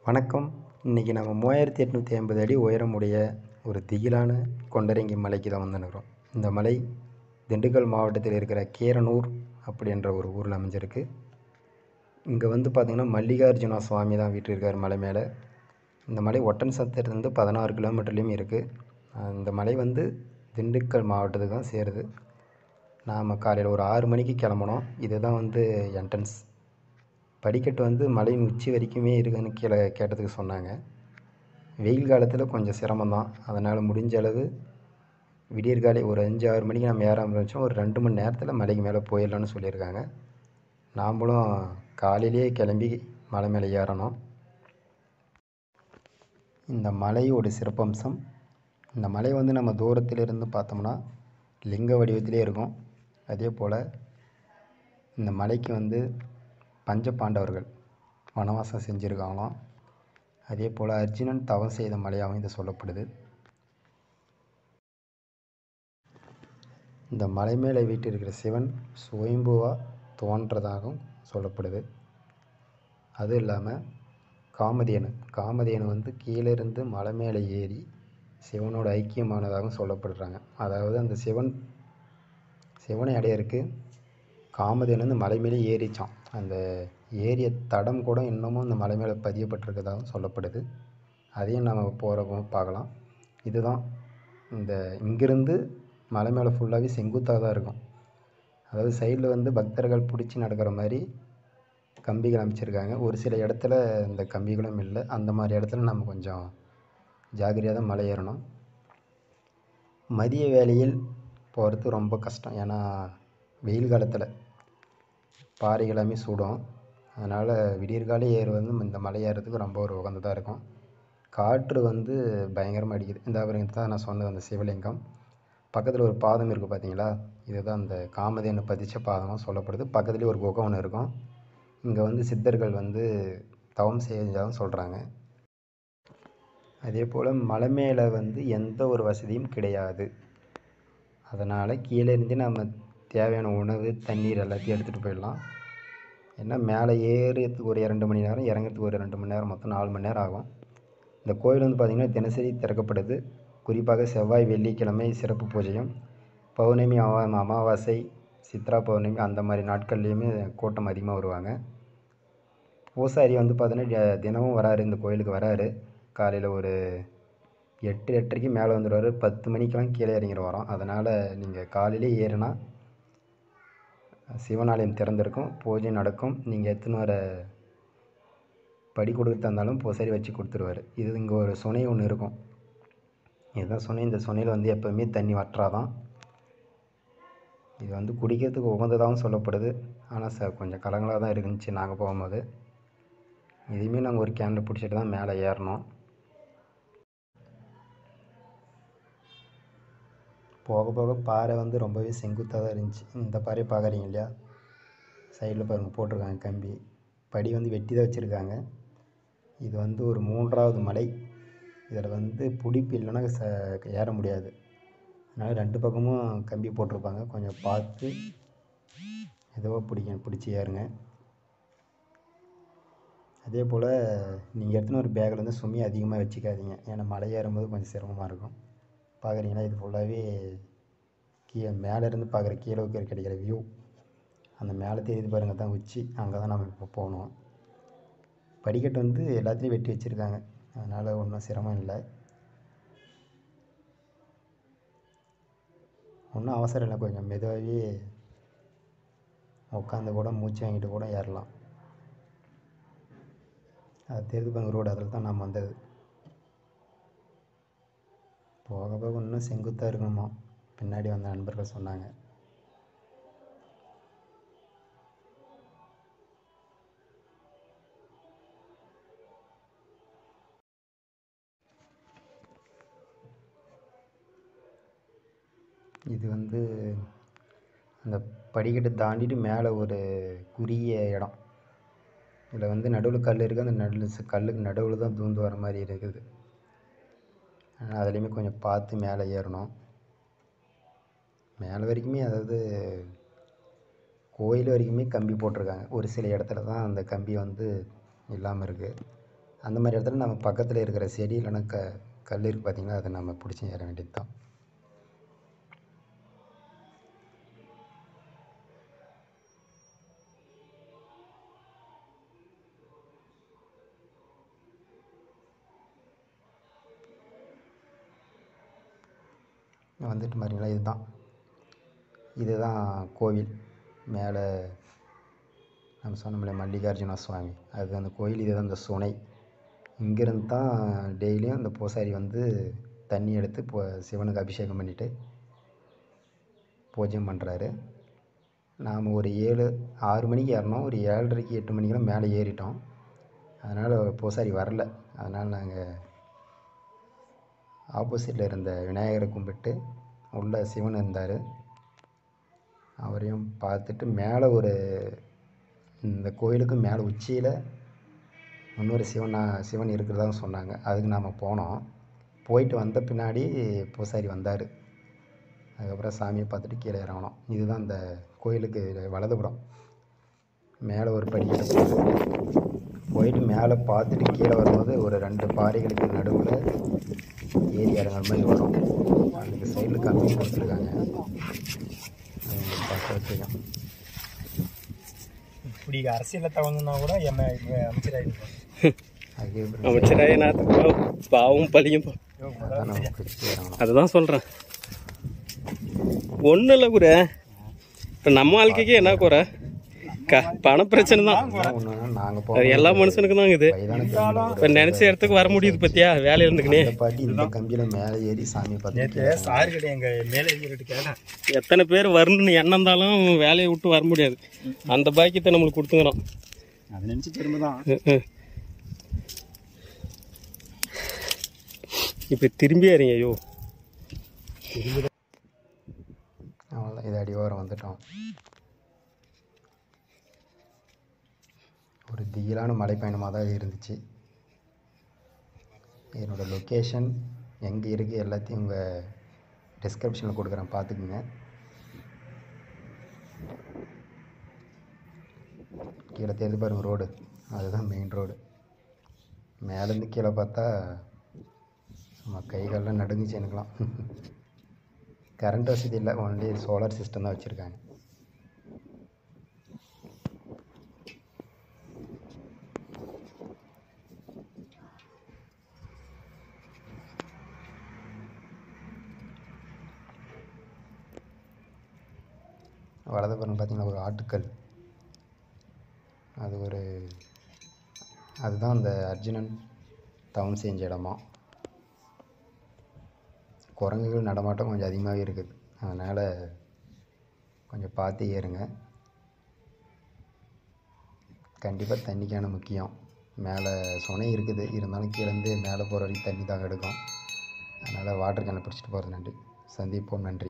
வணக்கம் இன்றைக்கி நம்ம மூவாயிரத்தி எட்நூற்றி ஐம்பது அடி உயரமுடைய ஒரு திகிலான கொண்டரங்கி மலைக்கு தான் வந்துருக்கிறோம் இந்த மலை திண்டுக்கல் மாவட்டத்தில் இருக்கிற கீரனூர் அப்படின்ற ஒரு ஊரில் அமைஞ்சிருக்கு இங்கே வந்து பார்த்திங்கன்னா மல்லிகார்ஜுனா சுவாமி தான் வீட்டு இருக்கார் மலை மேலே இந்த மலை ஒட்டன் சத்திரத்துலேருந்து பதினாறு கிலோமீட்டர்லேயும் இருக்குது இந்த மலை வந்து திண்டுக்கல் மாவட்டத்துக்கு தான் சேருது நாம் காலையில் ஒரு ஆறு மணிக்கு கிளம்புனோம் இதுதான் வந்து என்ட்ரன்ஸ் படிக்கட்டு வந்து மலையின் உச்சி வரைக்குமே இருக்குதுன்னு கீழே கேட்டதுக்கு சொன்னாங்க வெயில் காலத்தில் கொஞ்சம் சிரமம்தான் அதனால் முடிஞ்ச அளவு விடியற்காலை ஒரு அஞ்சு ஆறு மணிக்கு நம்ம ஏற ஆரம்பித்தோம் ஒரு ரெண்டு மணி நேரத்தில் மலைக்கு மேலே போயிடலான்னு சொல்லியிருக்காங்க நாம்ளும் காலையிலேயே கிளம்பி மலை மேலே ஏறணும் இந்த மலையோட சிறப்பம்சம் இந்த மலை வந்து நம்ம தூரத்தில் இருந்து பார்த்தோம்னா லிங்க வடிவத்திலே இருக்கும் அதே போல் இந்த மலைக்கு வந்து பஞ்ச பாண்டவர்கள் வனவாசம் செஞ்சுருக்காங்களாம் அதே போல் அர்ஜுனன் தவம் செய்த மலையாகவும் இது சொல்லப்படுது இந்த மலை மேலே வீட்டிருக்கிற சிவன் சுயம்புவாக தோன்றதாகவும் சொல்லப்படுது அதுவும் இல்லாமல் காமதேனு காமதேனு வந்து கீழே இருந்து மலை மேலே ஏறி சிவனோட ஐக்கியமானதாகவும் சொல்லப்படுறாங்க அதாவது அந்த சிவன் சிவனை அடையறக்கு காமதேனு வந்து மலை மேலே ஏறிச்சான் அந்த ஏரிய தடம் கூட இன்னமும் இந்த மலை மேலே பதியப்பட்டிருக்கதாகவும் சொல்லப்படுது அதையும் நம்ம போகிறப்போ பார்க்கலாம் இதுதான் இந்த இங்கிருந்து மலை மேலே ஃபுல்லாகவே செங்குத்தாக தான் இருக்கும் அதாவது சைடில் வந்து பக்தர்கள் பிடிச்சி நடக்கிற மாதிரி கம்பிகள் அமைச்சிருக்காங்க ஒரு சில இடத்துல இந்த கம்பிகளும் இல்லை அந்த மாதிரி இடத்துல நம்ம கொஞ்சம் ஜாகிரதையாக தான் மலை ஏறணும் மதிய வேளையில் போகிறது ரொம்ப கஷ்டம் ஏன்னா வெயில் காலத்தில் பாறைகள் எல்லாமே சுடும் அதனால் விடியற்காலை ஏறுவது இந்த மலை ஏறுறதுக்கு ரொம்ப ஒரு உகந்ததாக இருக்கும் காற்று வந்து பயங்கரமாக அடிக்குது இந்த பாருங்க தான் நான் சொன்னது அந்த சிவலிங்கம் பக்கத்தில் ஒரு பாதம் இருக்குது பார்த்தீங்களா இதுதான் அந்த காமதேனு பதிச்ச பாதமாக சொல்லப்படுது பக்கத்துலேயே ஒரு குகை ஒன்று இருக்கும் இங்கே வந்து சித்தர்கள் வந்து தவம் செஞ்சதாகவும் சொல்கிறாங்க அதே போல் மலை மேலே வந்து எந்த ஒரு வசதியும் கிடையாது அதனால் கீழே இருந்து நம்ம தேவையான உணவு தண்ணீர் எல்லாத்தையும் எடுத்துகிட்டு போயிடலாம் ஏன்னா மேலே ஏறுறதுக்கு ஒரு இரண்டு மணி நேரம் இறங்குறதுக்கு ஒரு ரெண்டு மணி நேரம் மொத்தம் நாலு மணி நேரம் ஆகும் இந்த கோயில் வந்து பார்த்திங்கன்னா தினசரி திறக்கப்படுது குறிப்பாக செவ்வாய் வெள்ளிக்கிழமை சிறப்பு பூஜையும் பௌர்ணமி அமா அமாவாசை சித்ரா பௌர்ணமி அந்த மாதிரி நாட்கள்லேயுமே கூட்டம் அதிகமாக வருவாங்க பூசாரி வந்து பார்த்தீங்கன்னா தினமும் வராரு இந்த கோயிலுக்கு வராரு காலையில் ஒரு எட்டு எட்டரைக்கு மேலே வந்துடுவார் பத்து மணிக்கெலாம் கீழே இறங்கிட வரோம் அதனால் நீங்கள் காலையிலே ஏறினா சிவனாலயம் திறந்திருக்கும் பூஜை நடக்கும் நீங்கள் எத்தனை வர படி கொடுத்து தந்தாலும் பூசாரி வச்சு கொடுத்துருவார் இது இங்கே ஒரு சுனை ஒன்று இருக்கும் இதுதான் சுனை இந்த சுனையில் வந்து எப்போவுமே தண்ணி வற்றாதான் இது வந்து குடிக்கிறதுக்கு உகந்ததாகவும் சொல்லப்படுது ஆனால் ச கொஞ்சம் கலங்களாக தான் இருந்துச்சு நாங்கள் போகும்போது இதையுமே நாங்கள் ஒரு கேனில் பிடிச்சிட்டு தான் மேலே ஏறினோம் போக போக பாறை வந்து ரொம்பவே செங்குத்தாக தான் இருந்துச்சு இந்த பாறையை பார்க்குறீங்க இல்லையா சைடில் பாருங்கள் போட்டிருக்காங்க கம்பி படி வந்து வெட்டி தான் வச்சுருக்காங்க இது வந்து ஒரு மூன்றாவது மலை இதில் வந்து பிடிப்பு இல்லைன்னா ச ஏற முடியாது அதனால் ரெண்டு பக்கமும் கம்பி போட்டிருப்பாங்க கொஞ்சம் பார்த்து ஏதோ பிடிக்க பிடிச்சி ஏறுங்க அதே போல் நீங்கள் எடுத்துன்னு ஒரு பேக்கில் வந்து சுமையை அதிகமாக வச்சுக்காதீங்க ஏன்னா மலை ஏறும்போது கொஞ்சம் சிரமமாக இருக்கும் பார்க்குறீங்களா இது ஃபுல்லாகவே கீழே மேலேருந்து பார்க்குற கீழே கிடைக்கிற வியூ அந்த மேலே தெரியுது பாருங்கள் தான் உச்சி அங்கே தான் நம்ம இப்போ போகணும் படிக்கட்டு வந்து எல்லாத்துலேயும் வெட்டி வச்சுருக்காங்க அதனால் ஒன்றும் சிரமம் இல்லை ஒன்றும் அவசரம் இல்லை கொஞ்சம் மெதுவாகவே உட்காந்து கூட மூச்சு வாங்கிட்டு கூட ஏறலாம் அது தெரியுது பாருங்க ரோடு அதில் தான் நாம் வந்தது போக போக இன்னும் செங்குத்தாக இருக்கணுமா பின்னாடி வந்த நண்பர்கள் சொன்னாங்க இது வந்து அந்த படிக்கட்டை தாண்டிட்டு மேலே ஒரு குறுகிய இடம் இதில் வந்து நடுவில் கல் இருக்குது அந்த நடுவில் கல்லுக்கு நடுவில் தான் தூந்து வர மாதிரி இருக்குது அதுலேயுமே கொஞ்சம் பார்த்து மேலே ஏறணும் மேலே வரைக்குமே அதாவது கோயில் வரைக்குமே கம்பி போட்டிருக்காங்க ஒரு சில இடத்துல தான் அந்த கம்பி வந்து இல்லாமல் இருக்குது அந்த மாதிரி இடத்துல நம்ம பக்கத்தில் இருக்கிற செடி இல்லைன்னா க கல் இருக்குது பார்த்தீங்களா அதை நம்ம பிடிச்சி ஏற வேண்டியது தான் வந்துட்டு பாருங்களா இதுதான் இதுதான் கோவில் மேலே நம்ம சொன்னோம்ல மல்லிகார்ஜுன சுவாமி அது அந்த கோயில் இதுதான் அந்த சுனை இங்கேருந்து தான் டெய்லியும் அந்த பூசாரி வந்து தண்ணி எடுத்து இப்போ சிவனுக்கு அபிஷேகம் பண்ணிவிட்டு பூஜை பண்ணுறாரு நாம் ஒரு ஏழு ஆறு மணிக்கு ஏறினோம் ஒரு ஏழரைக்கு எட்டு மணிக்கெல்லாம் மேலே ஏறிட்டோம் அதனால் பூசாரி வரல அதனால் நாங்கள் ஆப்போசிட்டில் இருந்த விநாயகரை கும்பிட்டு உள்ளே சிவன் இருந்தார் அவரையும் பார்த்துட்டு மேலே ஒரு இந்த கோயிலுக்கு மேலே உச்சியில் இன்னொரு சிவனா சிவன் இருக்கிறதா சொன்னாங்க அதுக்கு நாம் போனோம் போயிட்டு வந்த பின்னாடி பூசாரி வந்தார் அதுக்கப்புறம் சாமியை பார்த்துட்டு கீழே இறங்கணும் இதுதான் இந்த கோயிலுக்கு வலதுபுறம் மேலே ஒரு படிக்கட்டு போகுது போயிட்டு மேலே பார்த்துட்டு கீழே வரும்போது ஒரு ரெண்டு பாறைகளுக்கு நடுவில் ஏறி இறங்குற மாதிரி வரும் அதுக்கு சைடில் கம்பி கொடுத்துருக்காங்க அது உங்களுக்கு பார்க்க வச்சுருக்கேன் இப்படி அரசியலில் தவணுன்னா கூட எம்ம அமைச்சராகிருக்கோம் அதுக்கு அமைச்சராய நாத்துக்கு பாவம் பழியும் பா- அதான் நமக்கு கீழே இறங்கணும் அதுதான் சொல்கிறேன் ஒன்றும் இல்லை குரு இப்போ நம்ம வாழ்க்கைக்கு என்ன குறை க பண பிரச்சனை தான் ஒன்று நாங்கள் அது போகிறோம் எல்லா மனுஷனுக்கும் தான் இது வயதான பெண்கள் இப்போ நினச்ச இடத்துக்கு வர முடியுது பத்தியா வேலையில் இருந்துக்கினே இந்த பாட்டி இந்த கம்பியில் மேலே ஏறி சாமியை பார்த்துட்டு நேற்று கீழே இறங்கணும். சாரு கிட்ட எங்கள் மேலே ஏறிட்டு கேட்டேன் எத்தனை பேர் வரணும்னு எண்ணம் இருந்தாலும் வேலையை விட்டு வர முடியாது அந்த பாக்கியத்தை நம்மளுக்கு கொடுத்துக்கிறோம் அதை நினச்சி பெருமை தான் இப்போ திரும்பி அறிங்க ஐயோ அவ்வளோதான் இது அடிவாரம் வந்துட்டோம் ஒரு திகிலான மலைப்பயணமாக தான் இருந்துச்சு என்னோட லொக்கேஷன் எங்கே இருக்குது எல்லாத்தையும் உங்கள் டிஸ்கிரிப்ஷனில் கொடுக்குறேன் பார்த்துக்குங்க கீழே தெரிஞ்சு பாருங்க ரோடு அதுதான் மெயின் ரோடு மேலேருந்து கீழே பார்த்தா சும்மா கைகாலெலாம் நடுங்குச்சு எனக்குலாம் கரண்ட் வசதி இல்லை ஒன்லி சோலார் சிஸ்டம் தான் வச்சுருக்காங்க வலதுபுறம் பார்த்தீங்கன்னா ஒரு ஆட்டுக்கல் அது ஒரு அதுதான் அந்த அர்ஜுனன் தவம் செஞ்ச இடமா குரங்குகள் நடமாட்டம் கொஞ்சம் அதிகமாகவே இருக்குது அதனால் கொஞ்சம் பார்த்து ஏறுங்க கண்டிப்பாக தண்ணிக்கான முக்கியம் மேலே சுனை இருக்குது இருந்தாலும் கீழேருந்து மேலே போகிற வரைக்கும் தண்ணி தாங்க எடுக்கும் அதனால் வாட்டர் கேனை பிடிச்சிட்டு போகிறது நன்றி சந்திப்போம் நன்றி